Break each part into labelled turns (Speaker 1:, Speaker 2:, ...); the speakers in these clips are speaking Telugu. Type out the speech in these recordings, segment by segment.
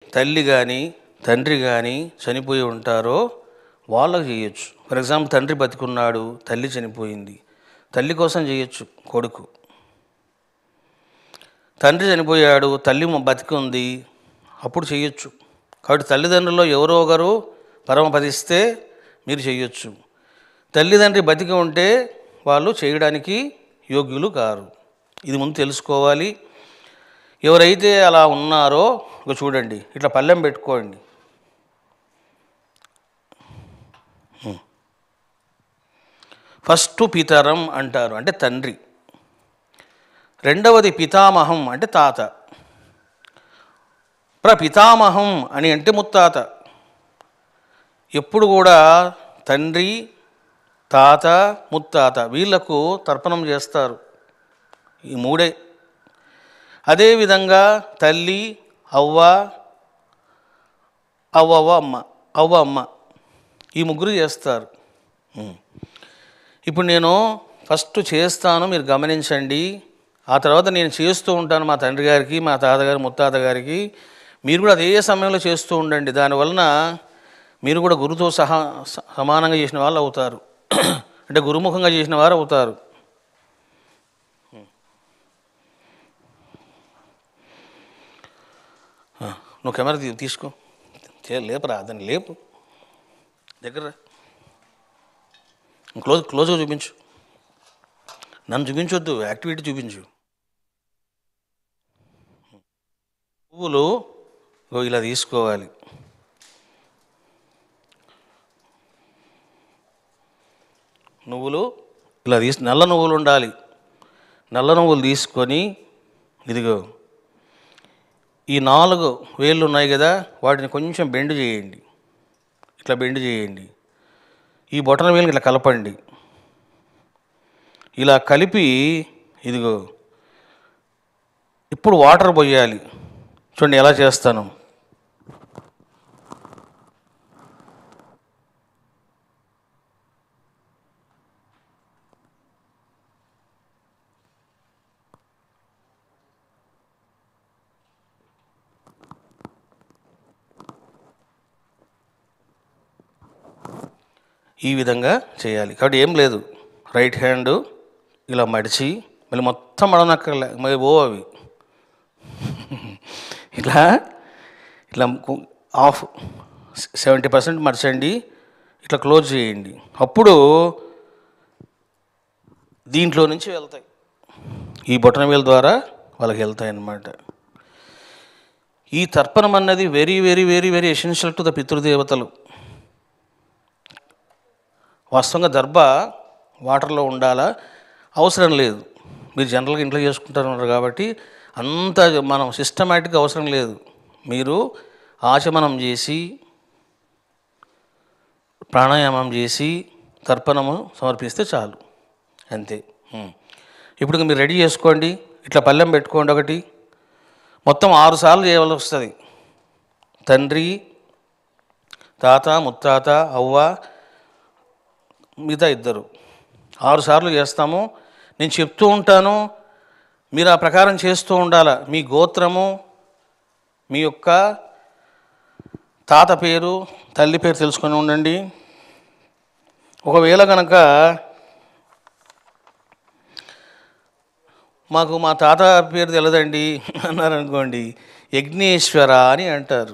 Speaker 1: తల్లి కానీ తండ్రి కానీ చనిపోయి ఉంటారో వాళ్ళకు చేయొచ్చు ఫర్ ఎగ్జాంపుల్ తండ్రి బతికున్నాడు తల్లి చనిపోయింది తల్లి కోసం చేయొచ్చు కొడుకు తండ్రి చనిపోయాడు తల్లి మ- బతికి ఉంది అప్పుడు చేయొచ్చు కాబట్టి తల్లిదండ్రుల్లో ఎవరో ఒకరు పరమపదిస్తే మీరు చేయొచ్చు తల్లిదండ్రి బతికి ఉంటే వాళ్ళు చేయడానికి యోగ్యులు కారు ఇది ముందు తెలుసుకోవాలి ఎవరైతే అలా ఉన్నారో ఇక చూడండి ఇట్లా పల్లెం పెట్టుకోండి ఫస్ట్ పితరం అంటారు అంటే తండ్రి రెండవది పితామహం అంటే తాత ప్రపితామహం అని అంటే ముత్తాత ఎప్పుడు కూడా తండ్రి తాత ముత్తాత వీళ్లకు తర్పణం చేస్తారు ఈ మూడే అదేవిధంగా తల్లి అవ్వ అవ్వవ్వ అమ్మ అవ్వ అమ్మ ఈ ముగ్గురు చేస్తారు ఉం. ఇప్పుడు నేను ఫస్ట్ చేస్తాను మీరు గమనించండి ఆ తర్వాత నేను చేస్తూ ఉంటాను మా తండ్రి గారికి మా తాతగారి ముత్తాత గారికి మీరు కూడా అదే సమయంలో చేస్తూ ఉండండి దానివలన మీరు కూడా గురుతో సహా స- సమానంగా చేసిన వాళ్ళు అవుతారు అంటే గురుముఖంగా చేసిన వారు అవుతారు ఆ, నువ్వు కెమెరా తీ- తీసుకో చే- లేపరా దాన్ని లేపు దగ్గర రా. క్లోజ్ క్లోజ్గా చూపించు నన్ను చూపించొద్దు యాక్టివిటీ చూపించు పువ్వులు ఇగో ఇలా తీసుకోవాలి నువ్వులు ఇలా తీసు నల్ల నువ్వులు ఉండాలి నల్ల నువ్వులు తీసుకొని ఇదిగో ఈ నాలుగు వేళ్ళు ఉన్నాయి కదా వాటిని కొంచెం బెండ్ చేయండి ఇట్లా బెండ్ చేయండి ఈ బొటన వేలుని ఇట్లా కలపండి ఇలా కలిపి ఇదిగో ఇప్పుడు వాటర్ పోయాలి చూడండి ఎలా చేస్తాను ఈ విధంగా చేయాలి కాబట్టి ఏం లేదు రైట్ హ్యాండ్ ఇలా మడిచి మళ్ళీ మొత్తం మడనక్కర్లే మరి ఓ అవి ఇట్లా ఇట్లా కు- ఆఫ్ సెవెంటీ పర్సెంట్ మర్చండి ఇట్లా క్లోజ్ చేయండి అప్పుడు దీంట్లో నుంచి వెళ్తాయి ఈ బొటన వేలు ద్వారా వాళ్ళకి వెళ్తాయి అన్నమాట ఈ తర్పణం అన్నది very very very very essential to the పితృదేవతలు వాస్తవంగా దర్భ వాటర్లో ఉండాలా అవసరం లేదు మీరు జనరల్గా ఇంట్లో చేసుకుంటారు కాబట్టి అంత మనం సిస్టమేటిక్గా అవసరం లేదు మీరు ఆచమనం చేసి ప్రాణాయామం చేసి తర్పణము సమర్పిస్తే చాలు అంతే ఉం. ఇప్పుడు ఇంక మీరు రెడీ చేసుకోండి ఇట్లా పళ్ళెం పెట్టుకోండి ఒకటి మొత్తం ఆరు సార్లు చేయవలసి వస్తుంది తండ్రి తాత ముత్తాత అవ్వ మిగతా ఇద్దరు ఆరు సార్లు చేస్తాము నేను చెప్తూ ఉంటాను మీరు ఆ ప్రకారం చేస్తూ ఉండాల మీ గోత్రము మీ యొక్క తాత పేరు తల్లి పేరు తెలుసుకొని ఉండండి ఒకవేళ కనుక మాకు మా తాత పేరు తెలియదండి అన్నారనుకోండి యజ్ఞేశ్వర అని అంటారు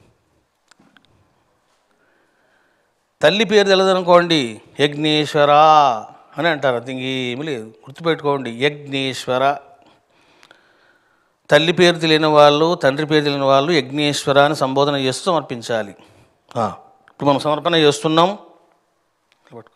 Speaker 1: తల్లి పేరు తెలియదనుకోండి యజ్ఞేశ్వర అని అంటారు అది ఇంకేమీ లేదు గుర్తుపెట్టుకోండి యజ్ఞేశ్వర తల్లి పేరు తెలియని వాళ్ళు తండ్రి పేరు తెలియని వాళ్ళు యజ్ఞేశ్వర అని సంబోధన చేస్తూ సమర్పించాలి ఆ, ఇప్పుడు మనం సమర్పణ చేస్తున్నాం ఇలా పట్టుకో.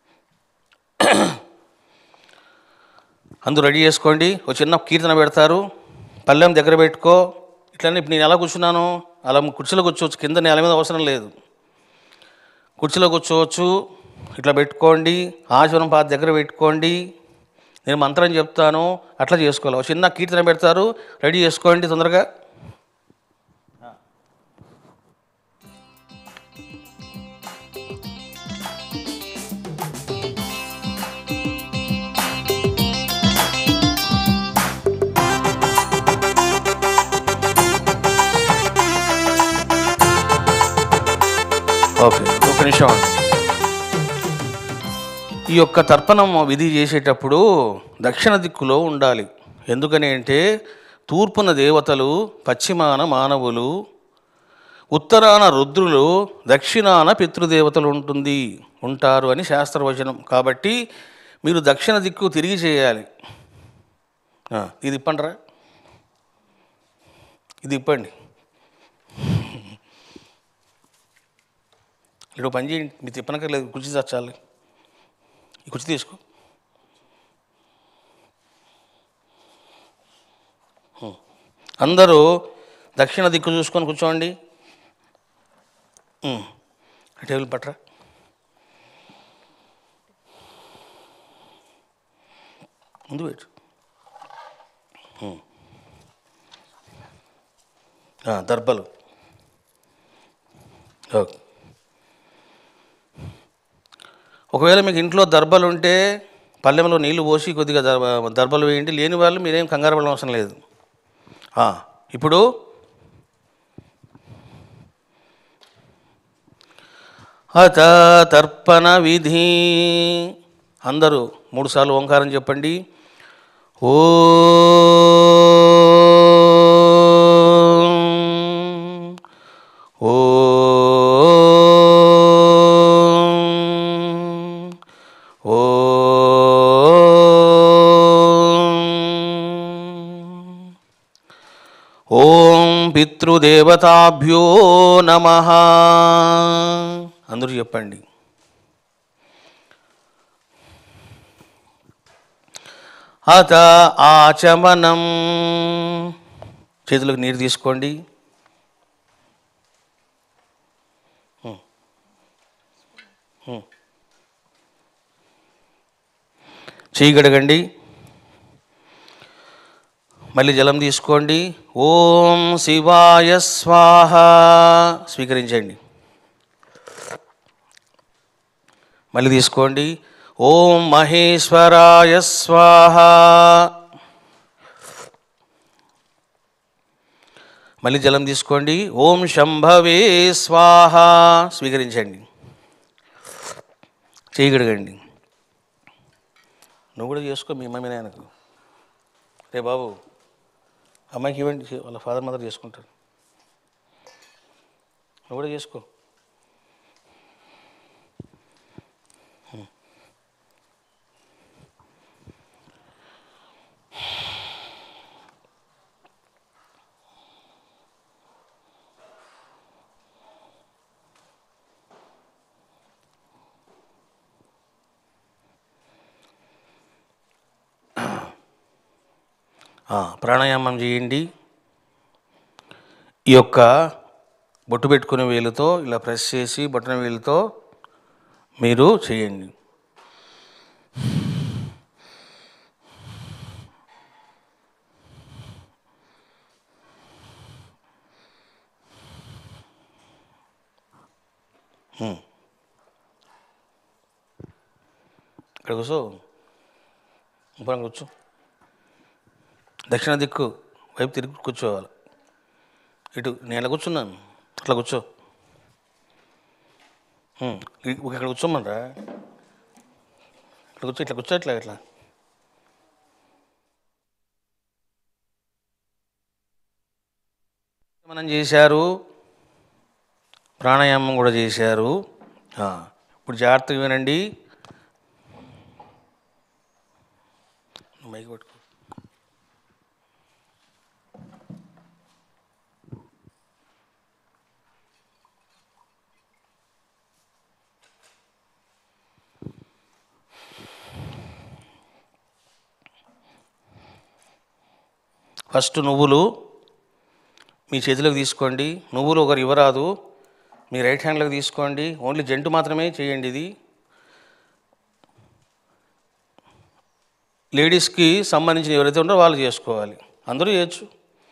Speaker 1: అందరూ రెడీ చేసుకోండి ఒక చిన్న కీర్తన పెడతారు పల్లెం దగ్గర పెట్టుకో ఇట్లనే ఇప్పుడు నేను ఎలా కూర్చున్నాను అలా కుర్చీలో కూర్చోవచ్చు కింద నేల మీద అవసరం లేదు కుర్చీలో కూర్చోవచ్చు ఇట్లా పెట్టుకోండి ఆచరణ పాత దగ్గర పెట్టుకోండి నేను మంత్రం చెప్తాను అట్లా చేసుకోవాలి ఒక చిన్న కీర్తన పెడతారు రెడీ చేసుకోండి తొందరగా ఓకే ఒక నిమిషం అండి. ఈ యొక్క తర్పణం విధి చేసేటప్పుడు దక్షిణ దిక్కులో ఉండాలి ఎందుకని అంటే తూర్పున దేవతలు పశ్చిమాన మానవులు ఉత్తరాన రుద్రులు దక్షిణాన పితృదేవతలు ఉంటుంది ఉంటారు అని శాస్త్రవచనం కాబట్టి మీరు దక్షిణ దిక్కు తిరిగి చేయాలి ఆ, ఇది ఇప్పండిరా ఇది ఇప్పండి ఇక్కడ పని చేయండి మీరు తిప్పనక్కర్లేదు కుర్చీ చచ్చాలి ఈ కుర్చీ తీసుకో హ్మ్. అందరూ దక్షిణ దిక్కు చూసుకొని కూర్చోండి హ్మ్. ఆ టేబుల్ పట్టరా ముందు పెట్టు హ్మ్. ఆ, దర్బలు ఓకే ఒకవేళ మీకు ఇంట్లో దర్బలు ఉంటే పల్లెంలో నీళ్లు పోసి కొద్దిగా దర్బ- దర్బలు వేయండి లేని వాళ్ళు మీరేం కంగారు పడడం అవసరం లేదు ఆ, ఇప్పుడు అత తర్పణ విధి అందరూ మూడుసార్లు ఓంకారం చెప్పండి ఓ ఓ ఓ ఓం పితృదేవతాభ్యో నమ అందరూ చెప్పండి అత ఆచమనం చేతులకు నీరు తీసుకోండి హ్మ్. హ్మ్. చేయి గడగండి మళ్ళీ జలం తీసుకోండి ఓం శివాయ స్వాహ స్వీకరించండి మళ్ళీ తీసుకోండి ఓం మహేశ్వరాయ స్వాహ మళ్ళీ జలం తీసుకోండి ఓం శంభవే స్వాహ స్వీకరించండి చేయగడగండి నువ్వు కూడా చేసుకో మీ మమ్మీ నాయనకు రే బాబు అమ్మాయికి ఇవ్వండి వాళ్ళ ఫాదర్ మదర్ చేసుకుంటారు నువ్వు కూడా చేసుకో ఆ, ప్రాణాయామం చేయండి ఈ యొక్క బొట్టు పెట్టుకునే వేలుతో ఇలా ప్రెస్ చేసి బొట్టన వేలుతో మీరు చేయండి హ్మ్. ఇక్కడ కూర్చో ఇంకొక కూర్చో దక్షిణ దిక్కు వైపు తిరిగి కూర్చోవాలి ఇటు నేను ఎలా కూర్చున్నాను అట్లా కూర్చో హ్మ్. ఇ- ఇక్కడ కూర్చోమనరా ఇక్కడ కూర్చో ఇట్లా కూర్చో ఇట్లా ఇట్లా మనం చేశారు ప్రాణాయామం కూడా చేశారు ఆ, ఇప్పుడు జాగ్రత్తగా వినండి మైక్ పట్టుకో ఫస్ట్ నువ్వులు మీ చేతిలోకి తీసుకోండి నువ్వులు ఒకరు ఇవ్వరాదు మీ రైట్ హ్యాండ్లోకి తీసుకోండి ఓన్లీ జంటు మాత్రమే చేయండి ఇది లేడీస్కి సంబంధించిన ఎవరైతే ఉన్నారో వాళ్ళు చేసుకోవాలి అందరూ చేయొచ్చు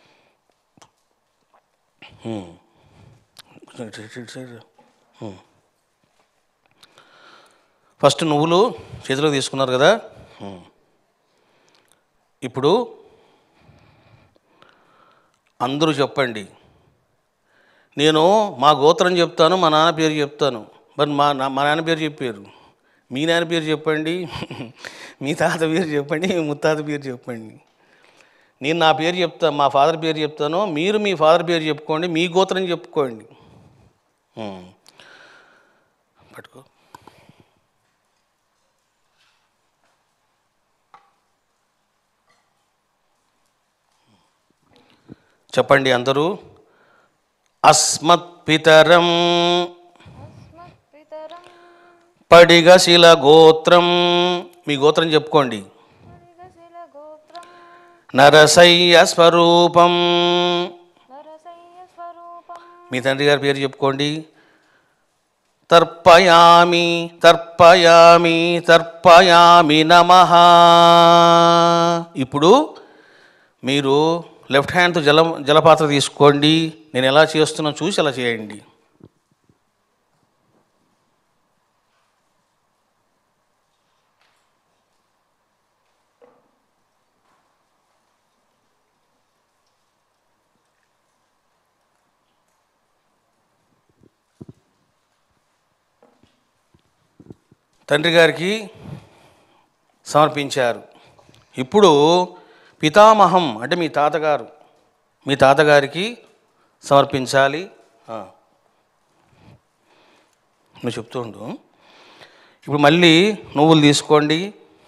Speaker 1: హ్మ్. కొంచెం ఇటు- ఇటు- ఇటు సైడ్ రా. హ్మ్. ఫస్ట్ నువ్వులు చేతిలోకి తీసుకున్నారు కదా హ్మ్. ఇప్పుడు అందరూ చెప్పండి నేను మా గోత్రం చెప్తాను మా నాన్న పేరు చెప్తాను మరి మా నా- మా నాన్న పేరు చెప్పారు మీ నాన్న పేరు చెప్పండి మీ తాత పేరు చెప్పండి మీ ముత్తాత పేరు చెప్పండి నేను నా పేరు చెప్తాను మా ఫాదర్ పేరు చెప్తాను మీరు మీ ఫాదర్ పేరు చెప్పుకోండి మీ గోత్రం చెప్పుకోండి ఉం. పట్టుకో చెప్పండి అందరూ అస్మత్ పితరం
Speaker 2: अस्मत्पितरं
Speaker 1: పడిగశిల గోత్రం మీ గోత్రం చెప్పుకోండి
Speaker 2: मृगशिलगोत्रं
Speaker 1: నరసయ్య స్వరూపం
Speaker 2: नरसंयस्वरूपं
Speaker 1: మీ తండ్రి గారి పేరు చెప్పుకోండి తర్పయామి తర్పయామి తర్పయామి నమ ఇప్పుడు మీరు లెఫ్ట్ హ్యాండ్తో జల జలపాత్ర తీసుకోండి నేను ఎలా చేస్తున్నా చూసి అలా చేయండి తండ్రి గారికి సమర్పించారు ఇప్పుడు పితామహం అంటే మీ తాతగారు మీ తాతగారికి సమర్పించాలి ఆ. నువ్వు చెప్తూ ఉండు ఇప్పుడు మళ్ళీ నువ్వులు తీసుకోండి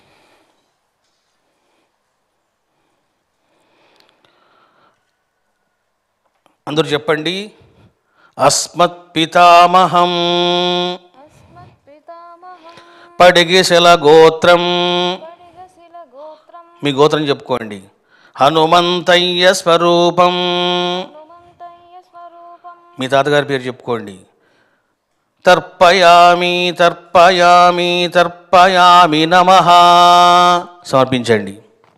Speaker 1: అందరూ చెప్పండి అస్మత్ పితామహం
Speaker 2: अस्मत्पितामहं
Speaker 1: పడిగిశల గోత్రం
Speaker 2: पडिगशिलगोत्रं
Speaker 1: మీ గోత్రం చెప్పుకోండి హనుమంతయ్య స్వరూపం
Speaker 2: हनुमन्तय्यस्वरूपं
Speaker 1: మీ తాతగారి పేరు చెప్పుకోండి తర్పయామి తర్పయామి తర్పయామి నమ సమర్పించండి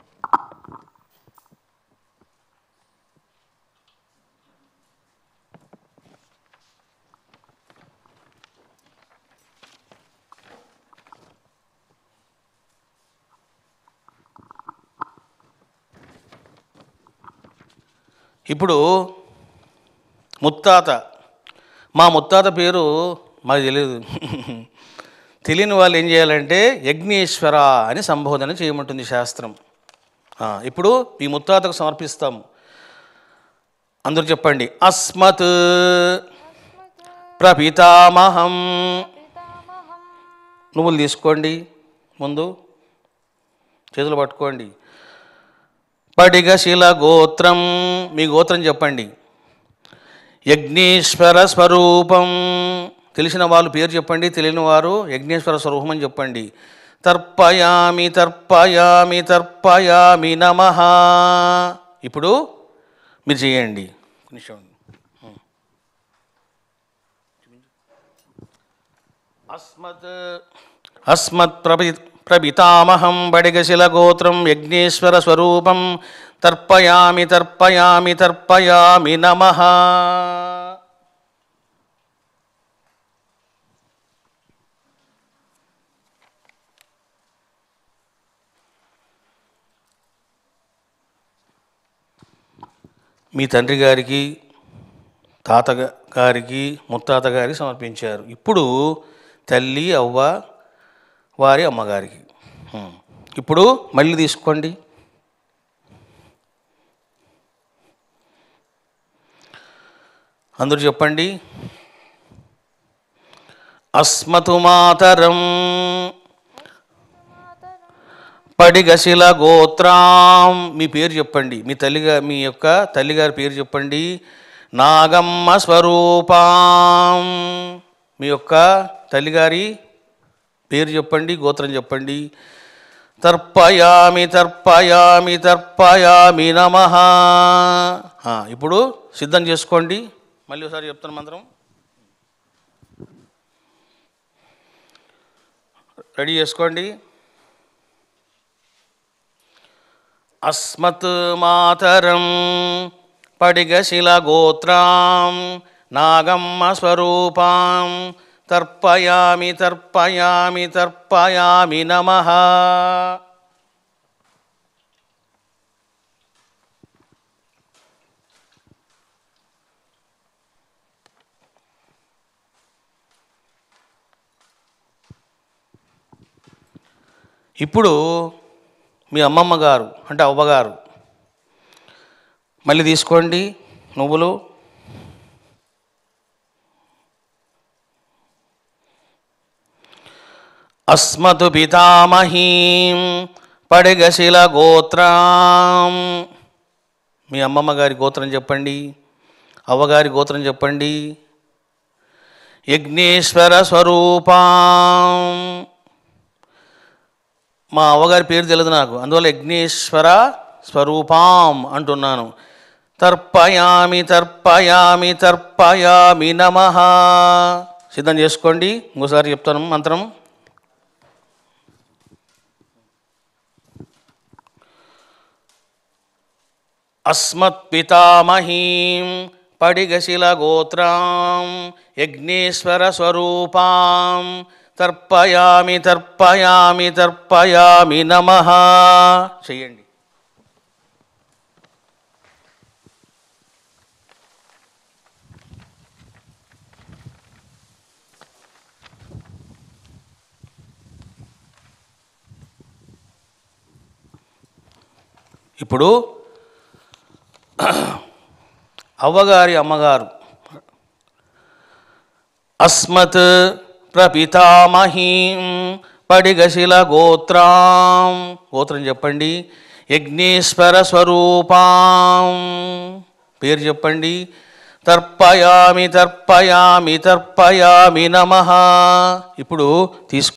Speaker 1: ఇప్పుడు ముత్తాత మా ముత్తాత పేరు మాకు తెలియదు తెలియని వాళ్ళు ఏం చేయాలంటే యజ్ఞేశ్వర అని సంబోధన చేయమంటుంది శాస్త్రం ఆ, ఇప్పుడు ఈ ముత్తాతకు సమర్పిస్తాం అందరూ చెప్పండి అస్మత్ ప్రపితామహం
Speaker 2: पितामहं
Speaker 1: నువ్వులు తీసుకోండి ముందు చేతులు పట్టుకోండి పడిగశిల గోత్రం మీ గోత్రం చెప్పండి యజ్ఞేశ్వర స్వరూపం తెలిసిన వాళ్ళు పేరు చెప్పండి తెలియని వారు యజ్ఞేశ్వర స్వరూపం అని చెప్పండి తర్పయామి తర్పయామి తర్పయామి నమ ఇప్పుడు మీరు చేయండి నిమిషం అస్మత్ అస్మత్ ప్రభి ప్రపితామహం బడిగశిల గోత్రం యజ్ఞేశ్వర స్వరూపం తర్పయామి తర్పయామి తర్పయామి నమ మీ తండ్రి గారికి తాత గారికి ముత్తాత గారికి సమర్పించారు ఇప్పుడు తల్లి అవ్వ వారి అమ్మగారికి హ్మ్. ఇప్పుడు మళ్ళీ తీసుకోండి అందరూ చెప్పండి అస్మతు మాతరం పడిగశిల గోత్రాం మీ పేరు చెప్పండి మీ తల్లిగా మీ యొక్క తల్లిగారి పేరు చెప్పండి నాగమ్మ స్వరూపాం మీ యొక్క తల్లిగారి పేరు చెప్పండి గోత్రం చెప్పండి తర్పయామి తర్పయామి తర్పయామి నమ ఇప్పుడు సిద్ధం చేసుకోండి మళ్ళీ ఒకసారి చెప్తాను మంత్రం రెడీ చేసుకోండి అస్మత్ మాతరం పడిగశిల గోత్రాం నాగమ్మ స్వరూపాం తర్పయామి తర్పయామి తర్పయామి నమ ఇప్పుడు మీ అమ్మమ్మ గారు అంటే అవ్వగారు మళ్ళీ తీసుకోండి నువ్వులు అస్మతు పితామహీం పడిగశిల గోత్రం మీ అమ్మమ్మ గారి గోత్రం చెప్పండి అవ్వగారి గోత్రం చెప్పండి యజ్ఞేశ్వర స్వరూపం మా అవ్వగారి పేరు తెలియదు నాకు అందువల్ల యజ్ఞేశ్వర స్వరూపం అంటున్నాను తర్పయామి తర్పయామి తర్పయామి నమ సిద్ధం చేసుకోండి ఇంకోసారి చెప్తాను మంత్రం అస్మత్పితామహీం పడిగశిలగోత్రాం యజ్ఞేశ్వరస్వరూపాం తర్పయామి తర్పయామి తర్పయామి నమ చెయ్యండి ఇప్పుడు అవ్వగారి అమ్మగారు అస్మత్ ప్రపితామహీం పడిగశిల గోత్రాం గోత్రం చెప్పండి యజ్ఞేశ్వర స్వరూపాం పేరు చెప్పండి తర్పయామి తర్పయామి తర్పయామి నమ ఇప్పుడు తీసుకో